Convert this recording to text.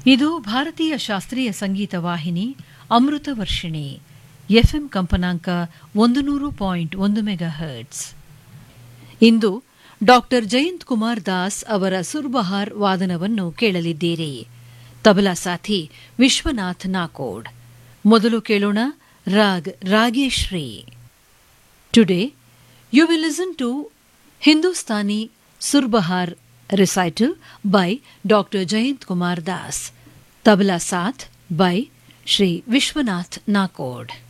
ಇದು ಭಾರತೀಯ ಶಾಸ್ತ್ರೀಯ ಸಂಗೀತ ವಾಹಿನಿ ಅಮೃತ ವರ್ಷಿಣಿ ಎಫ್ಎಂ ಕಂಪನಾಂಕ ಒಂದು ನೂರು ಪಾಯಿಂಟ್ ಒಂದು ಮೆಗಾ ಹರ್ಟ್ಸ್ ಇಂದು ಡಾಕ್ಟರ್ ಜಯಂತ್ ಕುಮಾರ್ ದಾಸ್ ಅವರ ಸುರ್ಬಹಾರ್ ವಾದನವನ್ನು ಕೇಳಲಿದ್ದೀರಿ ತಬಲಾ ಸಾಥಿ ವಿಶ್ವನಾಥ್ ನಾಕೋಡ್ ಮೊದಲು ಕೇಳೋಣ raag Rageshree today you will listen to Hindustani surbahar recital by Dr. Jayant Kumar Das. Tabla Saath by Sri Vishwanath Nakod.